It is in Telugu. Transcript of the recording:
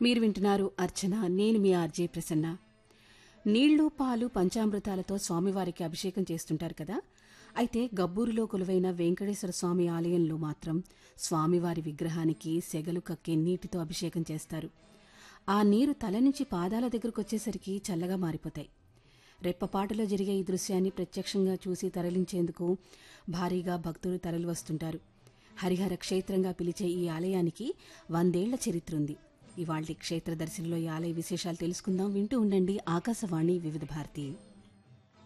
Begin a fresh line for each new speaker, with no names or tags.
మీరు వింటున్నారు అర్చన నేను మీ ఆర్జే ప్రసన్న నీళ్లు పాలు పంచామృతాలతో స్వామివారికి అభిషేకం చేస్తుంటారు కదా అయితే గబ్బూరులో కొలువైన వెంకటేశ్వర స్వామి ఆలయంలో మాత్రం స్వామివారి విగ్రహానికి సెగలు కక్కే నీటితో అభిషేకం చేస్తారు ఆ నీరు తల నుంచి పాదాల దగ్గరకు వచ్చేసరికి చల్లగా మారిపోతాయి రెప్పపాటులో జరిగే ఈ దృశ్యాన్ని ప్రత్యక్షంగా చూసి తరలించేందుకు భారీగా భక్తులు తరలి వస్తుంటారు హరిహర క్షేత్రంగా పిలిచే ఈ ఆలయానికి వందేళ్ల చరిత్ర ఉంది ఇవాళ్టి క్షేత్ర దర్శనంలో ఈ ఆలయ విశేషాలు తెలుసుకుందాం వింటూ ఉండండి ఆకాశవాణి వివిధ భారతి